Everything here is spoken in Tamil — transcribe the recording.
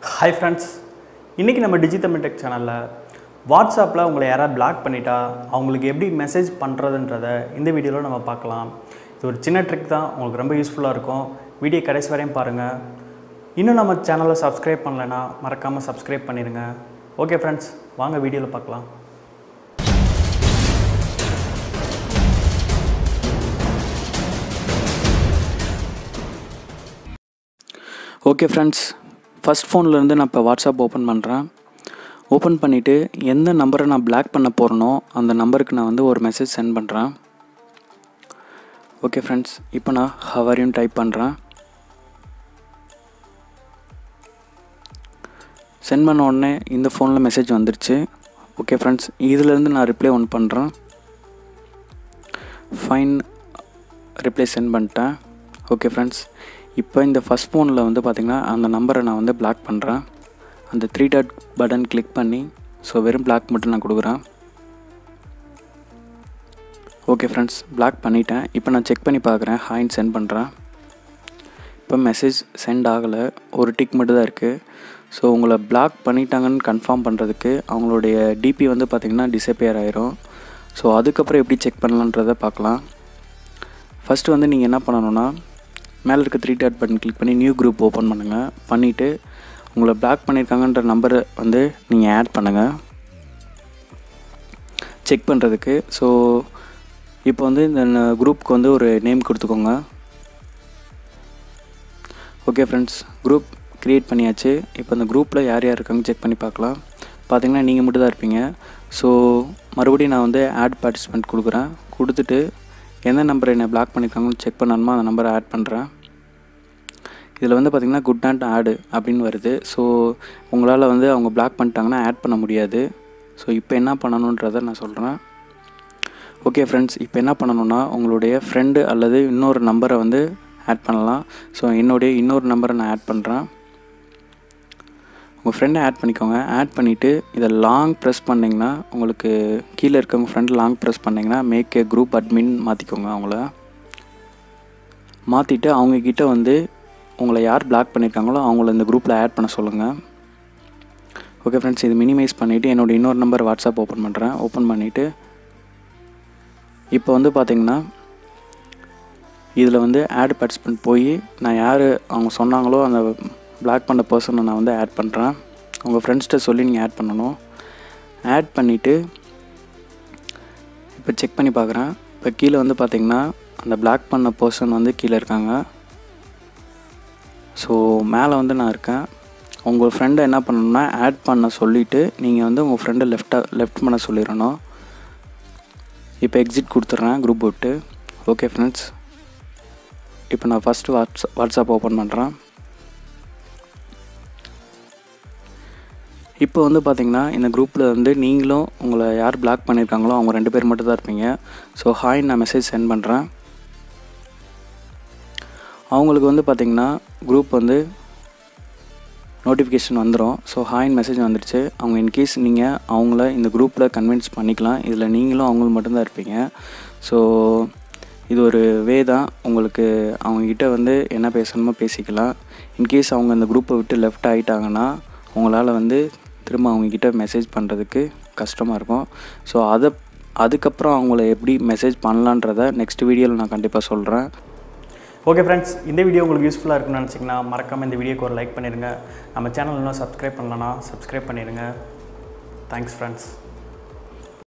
ஹாய் ஃப்ரெண்ட்ஸ் இன்றைக்கி நம்ம டிஜிதமிழ் டெக் சேனலில் வாட்ஸ்அப்பில் உங்களை யாராவது பிளாக் பண்ணிட்டா அவங்களுக்கு எப்படி மெசேஜ் பண்ணுறதுன்றத இந்த வீடியோவில் நம்ம பார்க்கலாம் இது ஒரு சின்ன ட்ரிக் தான் உங்களுக்கு ரொம்ப யூஸ்ஃபுல்லாக இருக்கும் வீடியோ கடைசி வரையும் பாருங்கள் இன்னும் நம்ம சேனலை சப்ஸ்கிரைப் பண்ணலைன்னா மறக்காமல் சப்ஸ்கிரைப் பண்ணிடுங்க ஓகே ஃப்ரெண்ட்ஸ் வாங்க வீடியோவில் பார்க்கலாம் ஓகே ஃப்ரெண்ட்ஸ் ஃபஸ்ட் ஃபோன்லேருந்து நான் இப்போ வாட்ஸ்அப் ஓப்பன் பண்ணுறேன் ஓப்பன் பண்ணிவிட்டு எந்த நம்பரை நான் பிளாக் பண்ண போகிறேனோ அந்த நம்பருக்கு நான் வந்து ஒரு மெசேஜ் சென்ட் பண்ணுறேன் ஓகே ஃப்ரெண்ட்ஸ் இப்போ நான் ஹவரையும் டைப் பண்ணுறேன் சென்ட் பண்ண உடனே இந்த ஃபோனில் மெசேஜ் வந்துருச்சு ஓகே ஃப்ரெண்ட்ஸ் இதிலேருந்து நான் ரிப்ளை ஒன்று பண்ணுறேன் ஃபைன் ரிப்ளை சென்ட் பண்ணிட்டேன் ஓகே ஃப்ரெண்ட்ஸ் இப்போ இந்த ஃபஸ்ட் ஃபோனில் வந்து பார்த்திங்கன்னா அந்த நம்பரை நான் வந்து பிளாக் பண்ணுறேன் அந்த த்ரீ டாட் பட்டன் கிளிக் பண்ணி ஸோ வெறும் பிளாக் மட்டும் நான் கொடுக்குறேன் ஓகே ஃப்ரெண்ட்ஸ் பிளாக் பண்ணிட்டேன் இப்போ நான் செக் பண்ணி பார்க்குறேன் ஹாய்ன்னு சென்ட் பண்ணுறேன் இப்போ மெசேஜ் சென்ட் ஆகலை ஒரு டிக் மட்டும் தான் இருக்குது ஸோ உங்களை பிளாக் பண்ணிட்டாங்கன்னு கன்ஃபார்ம் பண்ணுறதுக்கு அவங்களுடைய டிபி வந்து பார்த்திங்கன்னா டிசப்பியர் ஆயிரும் ஸோ அதுக்கப்புறம் எப்படி செக் பண்ணலான்றதை பார்க்கலாம் ஃபஸ்ட்டு வந்து நீங்கள் என்ன பண்ணணுன்னா மேலே இருக்க த்ரீ டாட் பட்டன் கிளிக் பண்ணி நியூ குரூப் ஓப்பன் பண்ணுங்கள் பண்ணிவிட்டு உங்களை பிளாக் பண்ணியிருக்காங்கன்ற நம்பரை வந்து நீங்கள் ஆட் பண்ணுங்கள் செக் பண்ணுறதுக்கு ஸோ இப்போ வந்து இந்த குரூப்புக்கு வந்து ஒரு நேம் கொடுத்துக்கோங்க ஓகே ஃப்ரெண்ட்ஸ் குரூப் க்ரியேட் பண்ணியாச்சு இப்போ அந்த குரூப்பில் யார் யார் இருக்காங்க செக் பண்ணி பார்க்கலாம் பார்த்தீங்கன்னா நீங்கள் மட்டும் தான் இருப்பீங்க ஸோ மறுபடியும் நான் வந்து ஆட் பார்ட்டிசிபெண்ட் கொடுக்குறேன் கொடுத்துட்டு எந்த நம்பர் என்னை பிளாக் பண்ணியிருக்காங்கன்னு செக் பண்ணணுமோ அந்த நம்பரை ஆட் பண்ணுறேன் இதில் வந்து பார்த்திங்கன்னா குட் நாட் ஆடு அப்படின்னு வருது ஸோ உங்களால் வந்து அவங்க பிளாக் பண்ணிட்டாங்கன்னா ஆட் பண்ண முடியாது ஸோ இப்போ என்ன பண்ணணுன்றதை நான் சொல்கிறேன் ஓகே ஃப்ரெண்ட்ஸ் இப்போ என்ன பண்ணணுன்னா உங்களுடைய ஃப்ரெண்டு அல்லது இன்னொரு நம்பரை வந்து ஆட் பண்ணலாம் ஸோ என்னுடைய இன்னொரு நம்பரை நான் ஆட் பண்ணுறேன் உங்கள் ஃப்ரெண்டை ஆட் பண்ணிக்கோங்க ஆட் பண்ணிவிட்டு இதை லாங் ப்ரெஸ் பண்ணிங்கன்னா உங்களுக்கு கீழே இருக்கவங்க ஃப்ரெண்ட் லாங் ப்ரெஸ் பண்ணிங்கன்னா மேக் ஏ குரூப் அட்மின் மாற்றிக்கோங்க அவங்கள மாற்றிட்டு அவங்கக்கிட்ட வந்து உங்களை யார் பிளாக் பண்ணியிருக்காங்களோ அவங்கள இந்த குரூப்பில் ஆட் பண்ண சொல்லுங்கள் ஓகே ஃப்ரெண்ட்ஸ் இது மினிமைஸ் பண்ணிவிட்டு என்னோடய இன்னொரு நம்பர் வாட்ஸ்அப் ஓப்பன் பண்ணுறேன் ஓப்பன் பண்ணிவிட்டு இப்போ வந்து பார்த்திங்கன்னா இதில் வந்து ஆட் பார்ட்டிசிபெண்ட் போய் நான் யார் அவங்க சொன்னாங்களோ அந்த பிளாக் பண்ண பர்சனை நான் வந்து ஆட் பண்ணுறேன் உங்கள் ஃப்ரெண்ட்ஸ்கிட்ட சொல்லி நீங்கள் ஆட் பண்ணணும் ஆட் பண்ணிவிட்டு இப்போ செக் பண்ணி பார்க்குறேன் இப்போ கீழே வந்து பார்த்திங்கன்னா அந்த பிளாக் பண்ண பர்சன் வந்து கீழே இருக்காங்க ஸோ மேலே வந்து நான் இருக்கேன் உங்கள் ஃப்ரெண்டை என்ன பண்ணணும்னா ஆட் பண்ண சொல்லிவிட்டு நீங்கள் வந்து உங்கள் ஃப்ரெண்டை லெஃப்டாக லெஃப்ட் பண்ண சொல்லிடணும் இப்போ எக்ஸிட் கொடுத்துட்றேன் குரூப் விட்டு ஓகே ஃப்ரெண்ட்ஸ் இப்போ நான் ஃபஸ்ட்டு வாட்ஸ் வாட்ஸ்அப் ஓப்பன் பண்ணுறேன் இப்போ வந்து பார்த்திங்கன்னா இந்த குரூப்பில் வந்து நீங்களும் உங்களை யார் பிளாக் பண்ணியிருக்காங்களோ அவங்க ரெண்டு பேர் மட்டும் தான் இருப்பீங்க ஸோ ஹாய் நான் மெசேஜ் சென்ட் பண்ணுறேன் அவங்களுக்கு வந்து பார்த்திங்கன்னா குரூப் வந்து நோட்டிஃபிகேஷன் வந்துடும் ஸோ ஹாயின் மெசேஜ் வந்துடுச்சு அவங்க இன்கேஸ் நீங்கள் அவங்கள இந்த குரூப்பில் கன்வின்ஸ் பண்ணிக்கலாம் இதில் நீங்களும் அவங்களும் மட்டும்தான் இருப்பீங்க ஸோ இது ஒரு வே தான் உங்களுக்கு அவங்கக்கிட்ட வந்து என்ன பேசணுமோ பேசிக்கலாம் இன்கேஸ் அவங்க இந்த குரூப்பை விட்டு லெஃப்ட் ஆகிட்டாங்கன்னா உங்களால் வந்து திரும்ப அவங்கக்கிட்ட மெசேஜ் பண்ணுறதுக்கு கஷ்டமாக இருக்கும் ஸோ அதை அதுக்கப்புறம் அவங்கள எப்படி மெசேஜ் பண்ணலான்றதை நெக்ஸ்ட் வீடியோவில் நான் கண்டிப்பாக சொல்கிறேன் ஓகே ஃப்ரெண்ட்ஸ் இந்த வீடியோ உங்களுக்கு யூஸ்ஃபுல்லாக இருக்குன்னு நினச்சிங்கன்னா மறக்காமல் இந்த வீடியோக்கு ஒரு லைக் பண்ணிடுங்க நம்ம சேனல் இன்னும் சப்ஸ்கிரைப் பண்ணலன்னா சப்ஸ்கிரைப் பண்ணிடுங்க தேங்க்ஸ் ஃப்ரெண்ட்ஸ்